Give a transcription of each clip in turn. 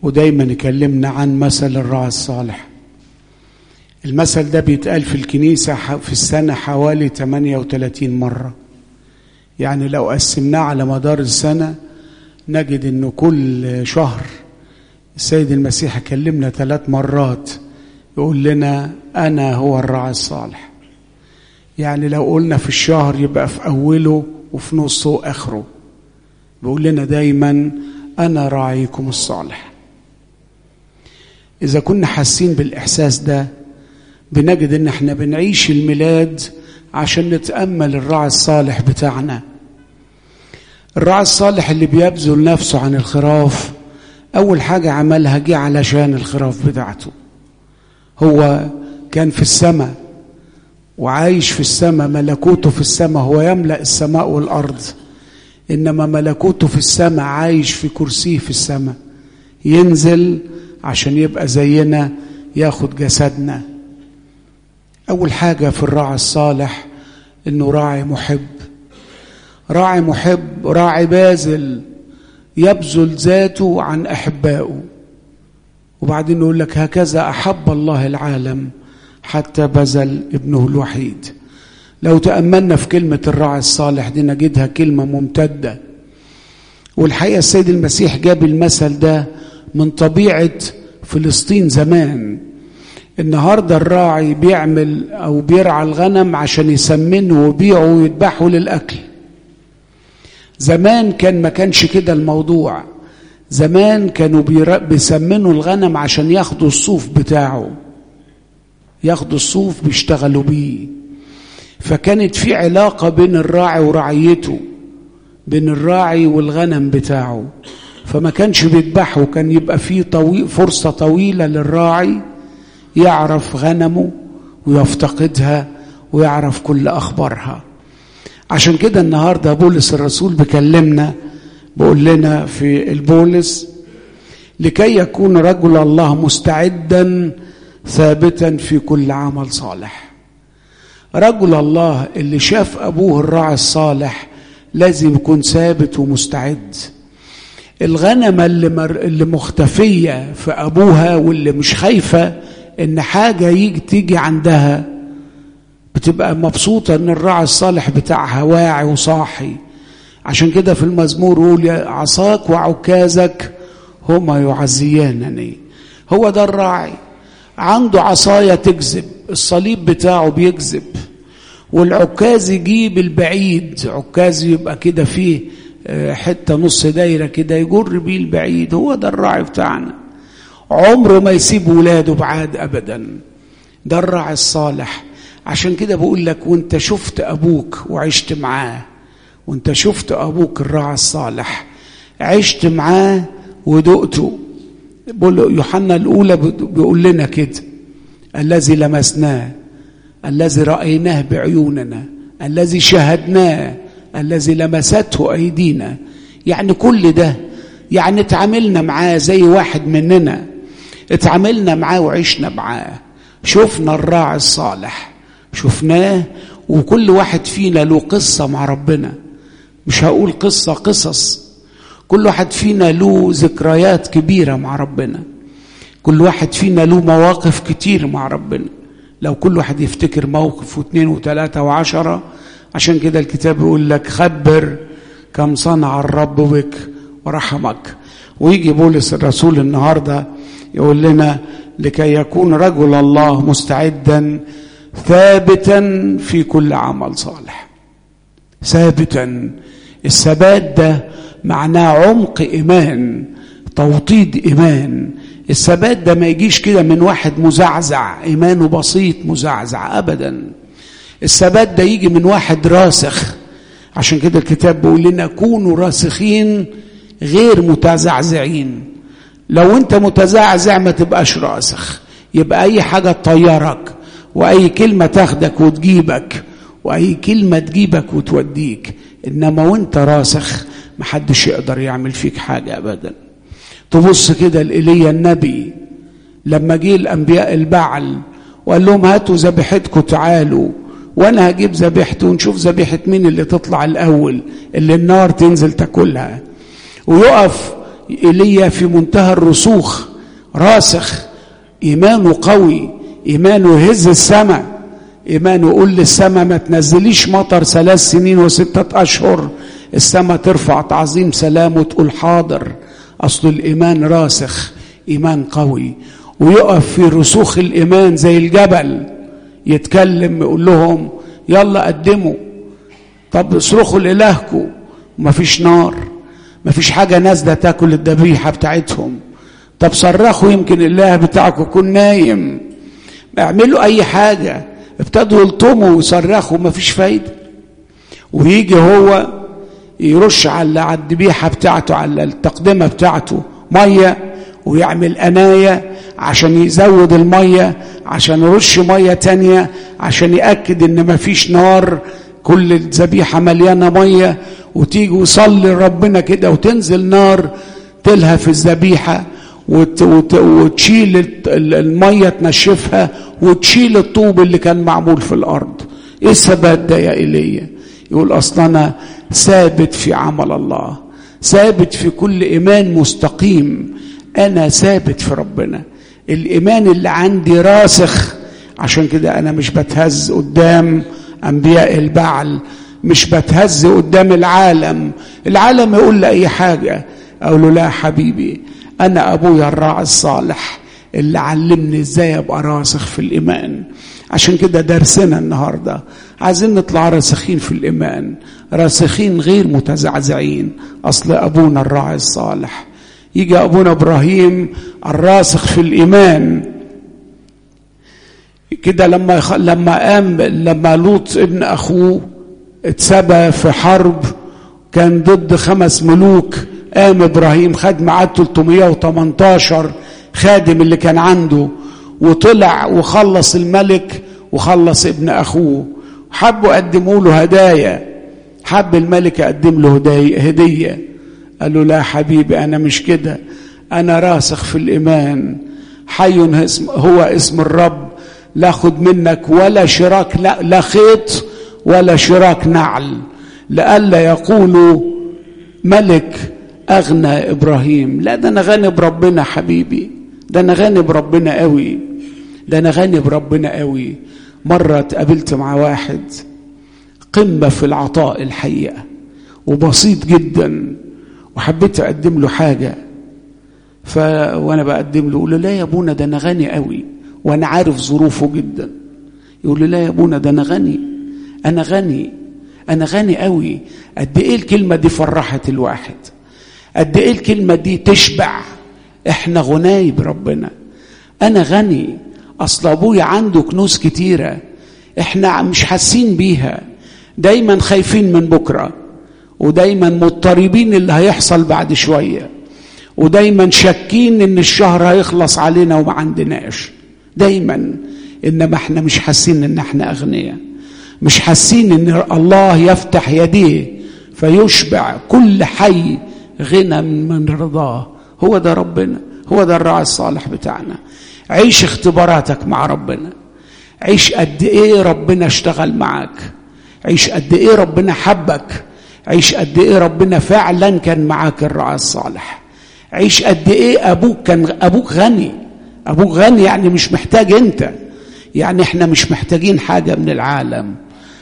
ودايما يكلمنا عن مثل الراعي الصالح المثل ده بيتقال في الكنيسة في السنة حوالي 38 مرة يعني لو قسمناه على مدار السنة نجد انه كل شهر السيد المسيح كلمنا ثلاث مرات يقول لنا انا هو الراعي الصالح يعني لو قلنا في الشهر يبقى في اوله وفي نصه واخره بيقول لنا دايما انا راعيكم الصالح اذا كنا حاسين بالاحساس ده بنجد ان احنا بنعيش الميلاد عشان نتامل الراعي الصالح بتاعنا الراعي الصالح اللي بيبذل نفسه عن الخراف اول حاجه عملها جه علشان الخراف بتاعته هو كان في السماء وعايش في السماء ملكوته في السماء هو يملا السماء والارض انما ملكوته في السماء عايش في كرسيه في السماء ينزل عشان يبقى زينا ياخد جسدنا اول حاجه في الراعي الصالح انه راعي محب راعي محب راعي باذل يبذل ذاته عن احبائه وبعدين يقول لك هكذا احب الله العالم حتى بذل ابنه الوحيد لو تاملنا في كلمه الراعي الصالح دي نجدها كلمه ممتده والحقيقه السيد المسيح جاب المثل ده من طبيعه فلسطين زمان النهارده الراعي بيعمل او بيرعى الغنم عشان يسمنه ويبيعه ويذبحه للاكل زمان كان ما كانش كده الموضوع زمان كانوا بيسمنوا الغنم عشان ياخدوا الصوف بتاعه ياخدوا الصوف بيشتغلوا بيه فكانت في علاقة بين الراعي ورعيته بين الراعي والغنم بتاعه فما كانش بيذبحه كان يبقى فيه طويل فرصة طويلة للراعي يعرف غنمه ويفتقدها ويعرف كل أخبارها عشان كده النهارده بولس الرسول بيكلمنا بيقول لنا في البولس لكي يكون رجل الله مستعدا ثابتا في كل عمل صالح رجل الله اللي شاف ابوه الراعي الصالح لازم يكون ثابت ومستعد الغنمة اللي, مر... اللي مختفية في أبوها واللي مش خايفة إن حاجة يجي تيجي عندها بتبقى مبسوطة إن الراعي الصالح بتاعها واعي وصاحي عشان كده في المزمور يقول عصاك وعكازك هما يعزيانني هو ده الراعي عنده عصاية تكذب الصليب بتاعه بيكذب والعكاز يجيب البعيد عكاز يبقى كده فيه حتة نص دايرة كده يجر بيه البعيد هو ده الراعي بتاعنا عمره ما يسيب ولاده بعاد أبدا ده الراعي الصالح عشان كده بقول لك وانت شفت أبوك وعشت معاه وانت شفت أبوك الراعي الصالح عشت معاه ودقته بقول يوحنا الأولى بيقول لنا كده الذي لمسناه الذي رأيناه بعيوننا الذي شاهدناه الذي لمسته أيدينا يعني كل ده يعني اتعاملنا معاه زي واحد مننا اتعاملنا معاه وعشنا معاه شفنا الراعي الصالح شفناه وكل واحد فينا له قصة مع ربنا مش هقول قصة قصص كل واحد فينا له ذكريات كبيرة مع ربنا كل واحد فينا له مواقف كتير مع ربنا لو كل واحد يفتكر موقف واثنين وثلاثة وعشرة عشان كده الكتاب يقول لك خبر كم صنع الرب بك ورحمك ويجي بولس الرسول النهارده يقول لنا لكي يكون رجل الله مستعدا ثابتا في كل عمل صالح ثابتا الثبات ده معناه عمق ايمان توطيد ايمان الثبات ده ما يجيش كده من واحد مزعزع ايمانه بسيط مزعزع ابدا الثبات ده يجي من واحد راسخ عشان كده الكتاب بيقول لنا كونوا راسخين غير متزعزعين لو انت متزعزع ما تبقاش راسخ يبقى اي حاجه تطيرك واي كلمه تاخدك وتجيبك واي كلمه تجيبك وتوديك انما وانت راسخ محدش يقدر يعمل فيك حاجه ابدا تبص كده لإيليا النبي لما جه الانبياء البعل وقال لهم هاتوا ذبيحتكم تعالوا وانا هجيب ذبيحته ونشوف ذبيحه مين اللي تطلع الاول اللي النار تنزل تاكلها ويقف ايليا في منتهى الرسوخ راسخ ايمانه قوي ايمانه يهز السماء ايمانه يقول للسماء ما تنزليش مطر ثلاث سنين وستة اشهر السماء ترفع تعظيم سلام وتقول حاضر اصل الايمان راسخ ايمان قوي ويقف في رسوخ الايمان زي الجبل يتكلم يقول لهم يلا قدموا طب اصرخوا لالهكم مفيش نار مفيش حاجه نازله تاكل الذبيحه بتاعتهم طب صرخوا يمكن الاله بتاعكم يكون نايم اعملوا اي حاجه ابتدوا يلطموا ويصرخوا مفيش فايده ويجي هو يرش على على الذبيحه بتاعته على التقدمه بتاعته ميه ويعمل انايه عشان يزود الميه عشان يرش ميه تانية عشان ياكد ان مفيش نار كل الذبيحه مليانه ميه وتيجي وصلي لربنا كده وتنزل نار تلهف الذبيحه وت وت وتشيل الميه تنشفها وتشيل الطوب اللي كان معمول في الارض ايه الثبات ده يا ايليا يقول اصل انا ثابت في عمل الله ثابت في كل ايمان مستقيم انا ثابت في ربنا الايمان اللي عندي راسخ عشان كده انا مش بتهز قدام انبياء البعل مش بتهز قدام العالم العالم يقول لي اي حاجه اقول له لا حبيبي انا ابويا الراعي الصالح اللي علمني ازاي ابقى راسخ في الايمان عشان كده درسنا النهارده عايزين نطلع راسخين في الايمان راسخين غير متزعزعين اصل ابونا الراعي الصالح يجي ابونا ابراهيم الراسخ في الايمان كده لما يخ... لما قام لما لوط ابن اخوه اتسبى في حرب كان ضد خمس ملوك قام ابراهيم خد معاه 318 خادم اللي كان عنده وطلع وخلص الملك وخلص ابن اخوه حبوا يقدموا له هدايا حب الملك يقدم له هديه قال له لا حبيبي انا مش كده انا راسخ في الايمان حي هو اسم الرب لا خد منك ولا شراك لا, لا خيط ولا شراك نعل لئلا يقولوا ملك اغنى ابراهيم لا ده انا غني بربنا حبيبي ده انا غني بربنا قوي ده انا غني بربنا قوي مره اتقابلت مع واحد قمه في العطاء الحقيقه وبسيط جدا وحبيت اقدم له حاجه ف وانا بقدم له اقول له لا يا ابونا ده انا غني قوي وانا عارف ظروفه جدا يقول لي لا يا ابونا ده انا غني انا غني انا غني قوي قد ايه الكلمه دي فرحت الواحد قد ايه الكلمه دي تشبع احنا غناي بربنا انا غني اصل ابويا عنده كنوز كتيره احنا مش حاسين بيها دايما خايفين من بكره ودايما مضطربين اللي هيحصل بعد شويه ودايما شاكين ان الشهر هيخلص علينا وما عندناش دايما انما احنا مش حاسين ان احنا اغنياء مش حاسين ان الله يفتح يديه فيشبع كل حي غنى من رضاه هو ده ربنا هو ده الراعي الصالح بتاعنا عيش اختباراتك مع ربنا عيش قد ايه ربنا اشتغل معاك عيش قد ايه ربنا حبك عيش قد ايه ربنا فعلا كان معاك الراعي الصالح عيش قد ايه ابوك كان ابوك غني ابوك غني يعني مش محتاج انت يعني احنا مش محتاجين حاجه من العالم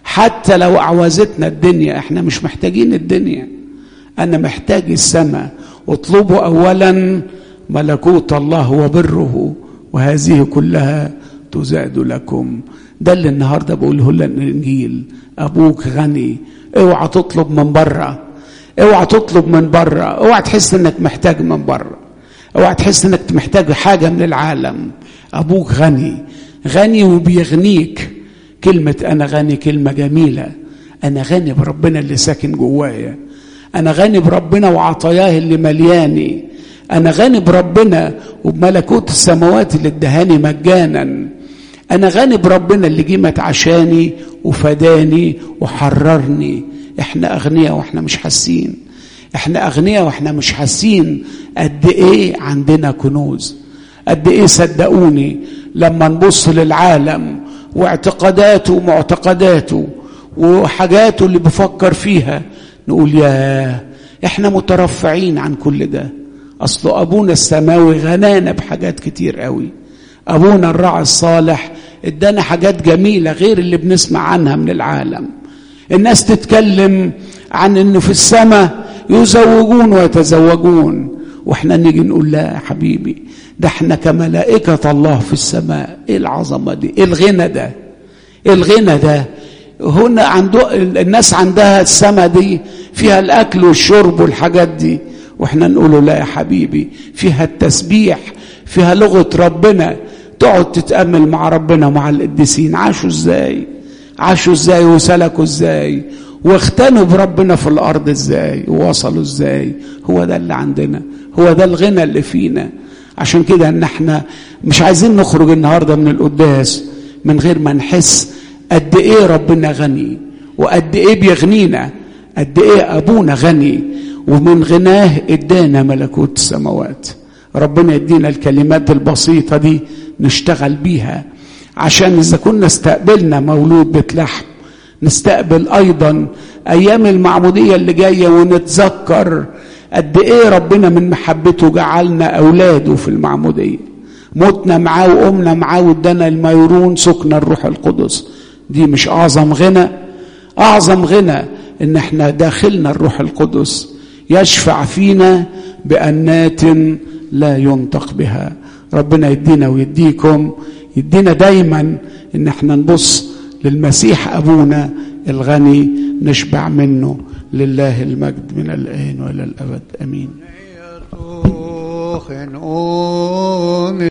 حتى لو اعوزتنا الدنيا احنا مش محتاجين الدنيا انا محتاج السماء اطلبوا اولا ملكوت الله وبره وهذه كلها تزاد لكم ده اللي النهارده بقوله لنا الانجيل ابوك غني اوعى تطلب من بره اوعى تطلب من بره اوعى تحس انك محتاج من بره اوعى تحس انك محتاج حاجه من العالم ابوك غني غني وبيغنيك كلمه انا غني كلمه جميله انا غني بربنا اللي ساكن جوايا انا غني بربنا وعطاياه اللي ملياني انا غني بربنا وبملكوت السماوات اللي ادهاني مجانا انا غني بربنا اللي جه مات عشاني وفداني وحررني احنا اغنياء واحنا مش حاسين احنا اغنياء واحنا مش حاسين قد ايه عندنا كنوز قد ايه صدقوني لما نبص للعالم واعتقاداته ومعتقداته وحاجاته اللي بفكر فيها نقول يا احنا مترفعين عن كل ده اصل ابونا السماوي غنانا بحاجات كتير قوي ابونا الراعي الصالح ادانا حاجات جميله غير اللي بنسمع عنها من العالم الناس تتكلم عن انه في السماء يزوجون ويتزوجون واحنا نيجي نقول لا يا حبيبي ده احنا كملائكة الله في السماء ايه العظمة دي ايه الغنى ده ايه الغنى ده هنا عنده الناس عندها السماء دي فيها الاكل والشرب والحاجات دي واحنا نقول لا يا حبيبي فيها التسبيح فيها لغة ربنا تقعد تتأمل مع ربنا ومع القديسين عاشوا ازاي عاشوا ازاي وسلكوا ازاي واختنوا بربنا في الارض ازاي ووصلوا ازاي هو ده اللي عندنا هو ده الغنى اللي فينا عشان كده ان احنا مش عايزين نخرج النهارده من القداس من غير ما نحس قد ايه ربنا غني وقد ايه بيغنينا قد ايه ابونا غني ومن غناه ادانا ملكوت السماوات ربنا يدينا الكلمات البسيطه دي نشتغل بيها عشان اذا كنا استقبلنا مولود بيت لحم نستقبل ايضا ايام المعموديه اللي جايه ونتذكر قد ايه ربنا من محبته جعلنا اولاده في المعموديه متنا معاه وقمنا معاه وادانا الميرون سكن الروح القدس دي مش اعظم غنى اعظم غنى ان احنا داخلنا الروح القدس يشفع فينا بانات لا ينطق بها ربنا يدينا ويديكم يدينا دايما ان احنا نبص للمسيح ابونا الغني نشبع منه لله المجد من الان والى الابد امين